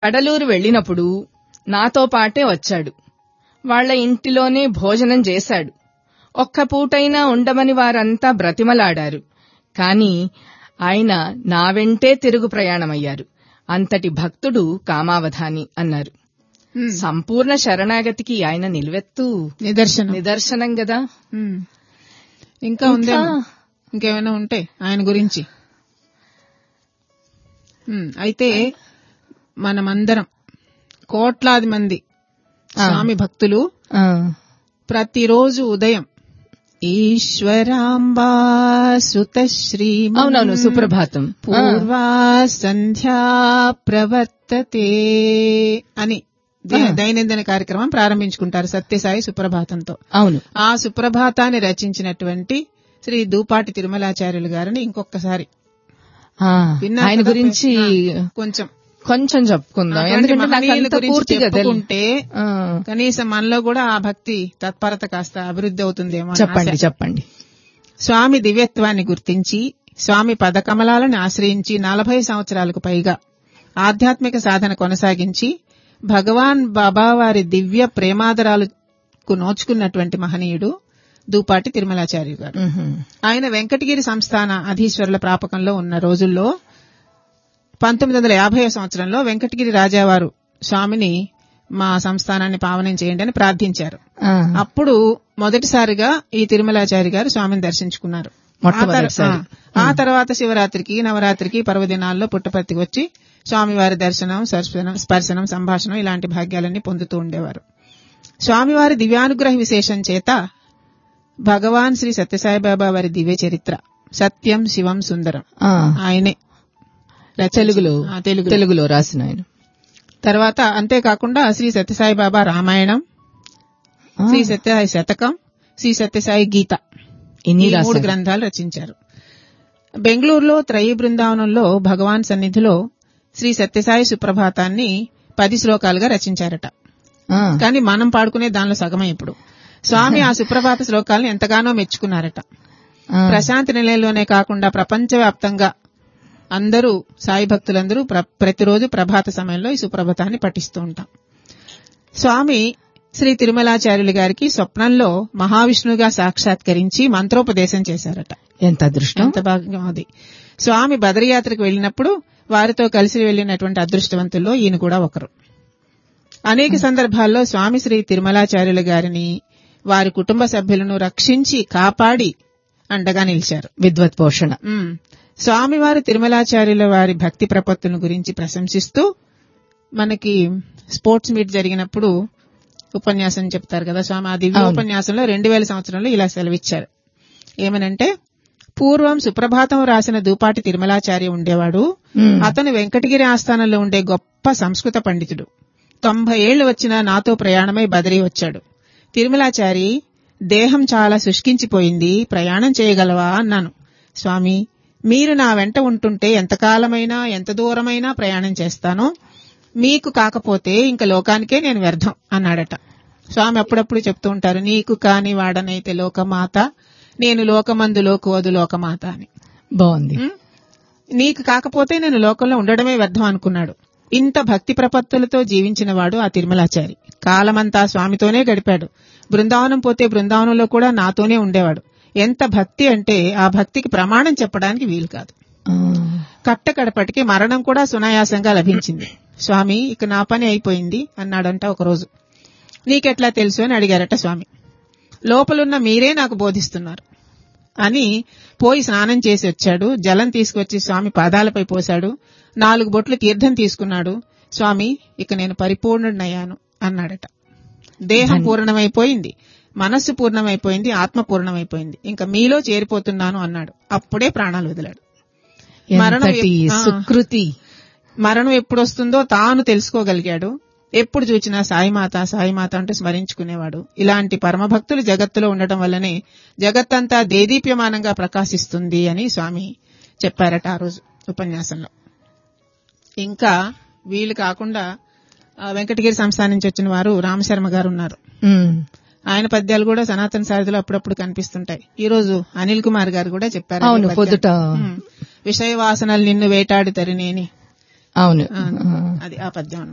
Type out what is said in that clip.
కడలూరు వెళ్ళినప్పుడు నాతో పాటే వచ్చాడు వాళ్ళ ఇంటిలోనే భోజనం చేశాడు ఒక్క పూటైనా ఉండమని వారంతా బ్రతిమలాడారు కాని ఆయన నా వెంటే తిరుగు ప్రయాణమయ్యారు అంతటి భక్తుడు కామావధాని అన్నారు ఉమ్. సంపూర్ణ శరణాగతికి ఆయన నిలువెత్తు నిదర్శనం నిదర్శనం గదా ఉమ్. ఇంకా ఉందే ఇంకేమైనా ఉంటే ఆయన గురించి ఉమ్. అయితే మనమందరం కోట్లాది మంది స్వామి భక్తులు ఆ, ప్రతిరోజు ఉదయం ఈశ్వరాంబా సుత శ్రీ అవునవును సుప్రభాతం ఆ, పూర్వా సంధ్యా ప్రవర్తతే అని దే- దైనందిన కార్యక్రమం ప్రారంభించుకుంటారు సత్యసాయి సుప్రభాతంతో అవును ఆ సుప్రభాతాన్ని రచించినటువంటి శ్రీ దూపాటి తిరుమలాచార్యులు గారిని ఇంకొకసారి ఆ, విన్నారు ఆయన కదా? గురించి ఆ, కొంచెం కొంచెం చెప్పుకుందాం అటువంటి ఎందుకంటే నాకు మహనీయుల అంత గురించి పూర్తిగా తెలియదు. చెప్పుకుంటే ఆ, కనీసం మనలో కూడా ఆ భక్తి తత్పరత కాస్త అభివృద్ధి అవుతుందేమో అని చెప్పండి ఆశ. చెప్పండి స్వామి దివ్యత్వాన్ని గుర్తించి స్వామి పదకమలాలను ఆశ్రయించి నలభై సంవత్సరాలకు పైగా ఆధ్యాత్మిక సాధన కొనసాగించి భగవాన్ బాబా వారి దివ్య ప్రేమాదరాలకు నోచుకున్నటువంటి మహనీయుడు దూపాటి తిరుమలాచార్య గారు మ్హూ. ఆయన వెంకటగిరి సంస్థాన అధీశ్వరుల ప్రాపకంలో ఉన్న రోజుల్లో పంతొమ్మిది వందల యాభై సంవత్సరంలో వెంకటగిరి రాజావారు స్వామిని మా సంస్థానాన్ని పావనం చేయండి అని ప్రార్థించారు ఆ, అప్పుడు మొదటిసారిగా ఈ తిరుమలాచారి గారు స్వామిని దర్శించుకున్నారు మొట్టమొదటిసారి. ఆ తర్- ఆ తర్వాత శివరాత్రికి నవరాత్రికి పర్వదినాల్లో పుట్టపర్తికి వచ్చి స్వామివారి దర్శనం స్పర్శనం స్పర్శనం సంభాషణం ఇలాంటి భాగ్యాలన్నీ పొందుతూ ఉండేవారు స్వామివారి దివ్యానుగ్రహ విశేషం చేత భగవాన్ శ్రీ సత్యసాయిబాబా వారి దివ్య చరిత్ర సత్యం శివం సుందరం ఆ, ఆయనే రచించి- తెలుగులో ఆ, తెలుగు తెలుగులో రాసిన ఆయన తర్వాత అంతేకాకుండా శ్రీ సత్యసాయిబాబా రామాయణం ఆ, శ్రీ సత్యసాయి శతకం శ్రీ సత్యసాయి గీత ఇన్ని ఈ మూడు రాశారు గ్రంథాలు రచించారు బెంగళూరులో త్రయీ బృందావనంలో భగవాన్ సన్నిధిలో శ్రీ సత్యసాయి సుప్రభాతాన్ని పది శ్లోకాలుగా రచించారట ఆ, కానీ మనం పాడుకునే దానిలో సగమే ఇప్పుడు స్వామి ఆ సుప్రభాత శ్లోకాలను ఎంతగానో మెచ్చుకున్నారట ఆ, ప్రశాంతి నిలయంలోనే కాకుండా ప్రపంచవ్యాప్తంగా అందరూ సాయి భక్తులందరూ ప్ర- ప్రతిరోజు ప్రభాత సమయంలో ఈ సుప్రభాతాన్ని పఠిస్తూ ఉంటాం స్వామి శ్రీ తిరుమలాచార్యులు గారికి స్వప్నంలో మహావిష్ణువుగా సాక్షాత్కరించి మంత్రోపదేశం చేశారట ఎంత అదృష్టం ఎంత భాగ్యం అది స్వామి బదరియాత్రకు వెళ్ళినప్పుడు వారితో కలిసి వెళ్ళినటువంటి అదృష్టవంతుల్లో ఈయన కూడా ఒకరు అనేక సందర్భాల్లో స్వామి శ్రీ తిరుమలాచార్యులు గారిని వారి కుటుంబ సభ్యులను రక్షించి కాపాడి అండగా నిలిచారు విద్వత్ పోషణ ఉమ్. స్వామివారి తిరుమలాచార్యుల వారి భక్తి ప్రపత్తులను గురించి ప్రశంసిస్తూ మనకి స్పోర్ట్స్ మీట్ జరిగినప్పుడు ఉపన్యాసం చెప్తారు కదా స్వామి ఆ దివ్య అవును. ఉపన్యాసంలో రెండు వేల సంవత్సరంలో ఇలా సెలవిచ్చారు ఏమనంటే పూర్వం సుప్రభాతం రాసిన దూపాటి తిరుమలాచార్య ఉండేవాడు ఉమ్, అతను వెంకటగిరి ఆస్థానంలో ఉండే గొప్ప సంస్కృత పండితుడు తొంభై ఏళ్లు వచ్చిన నాతో ప్రయాణమై బదిరీ వచ్చాడు తిరుమలాచారి దేహం చాలా శుష్కించిపోయింది ప్రయాణం చేయగలవా అన్నాను స్వామి మీరు నా వెంట ఉంటుంటే ఎంతకాలమైనా ఎంత దూరమైనా ప్రయాణం చేస్తాను మీకు కాకపోతే ఇంక లోకానికే నేను వ్యర్థం అన్నాడట స్వామి అప్పుడప్పుడు చెప్తూ ఉంటారు నీకు కాని వాడనైతే లోకమాత నేను లోకమందు లోకువదు లోకమాత అని బాగుంది ఉం? నీకు కాకపోతే నేను లోకంలో ఉండడమే వ్యర్థం అనుకున్నాడు ఇంత భక్తి ప్రపత్తులతో జీవించిన వాడు ఆ తిరుమలాచారి కాలమంతా స్వామితోనే గడిపాడు బృందావనం పోతే బృందావనంలో కూడా నాతోనే ఉండేవాడు ఎంత భక్తి అంటే ఆ భక్తికి ప్రమాణం చెప్పడానికి వీలు కాదు ఆ, కట్టకడపటికి మరణం కూడా సునాయాసంగా లభించింది స్వామి ఇక నా పని అయిపోయింది అన్నాడంట ఒకరోజు నీకెట్లా తెలుసు అని అడిగారట స్వామి లోపలున్న మీరే నాకు బోధిస్తున్నారు అని పోయి స్నానం చేసి వచ్చాడు జలం తీసుకొచ్చి స్వామి పాదాలపై పోశాడు నాలుగు బొట్లు తీర్థం తీసుకున్నాడు స్వామి ఇక నేను పరిపూర్ణుడినయ్యాను అన్నాడట దేహం పూర్ణమైపోయింది మనస్సు పూర్ణమైపోయింది ఆత్మ పూర్ణమైపోయింది ఇంకా మీలో చేరిపోతున్నాను అన్నాడు అప్పుడే ప్రాణాలు వదిలాడు మరణం ఎంతటి ఎప్- ఆ. సుకృతి మరణం ఎప్పుడు వస్తుందో తాను తెలుసుకోగలిగాడు ఎప్పుడు చూచినా సాయిమాత సాయిమాత అంటూ స్మరించుకునేవాడు ఇలాంటి పరమభక్తులు జగత్తులో ఉండటం వల్లనే జగత్తంతా దేదీప్యమానంగా ప్రకాశిస్తుంది అని స్వామి చెప్పారట ఆ రోజు ఉపన్యాసంలో ఇంకా వీళ్ళు కాకుండా ఆ, వెంకటగిరి సంస్థానం నుంచి వచ్చిన వారు రామశర్మ గారు ఉన్నారు ఉమ్, ఆయన పద్యాలు కూడా సనాతన సారథిలో అప్పుడప్పుడు కనిపిస్తుంటాయి ఈ రోజు అనిల్ కుమార్ గారు కూడా చెప్పారు అవును, అదే పద్యం. పొద్దుట. ఉమ్. విషయ వాసనలు నిన్ను వేటాడి తరినేని అవును ఆ, ఆ. అది ఆ పద్యం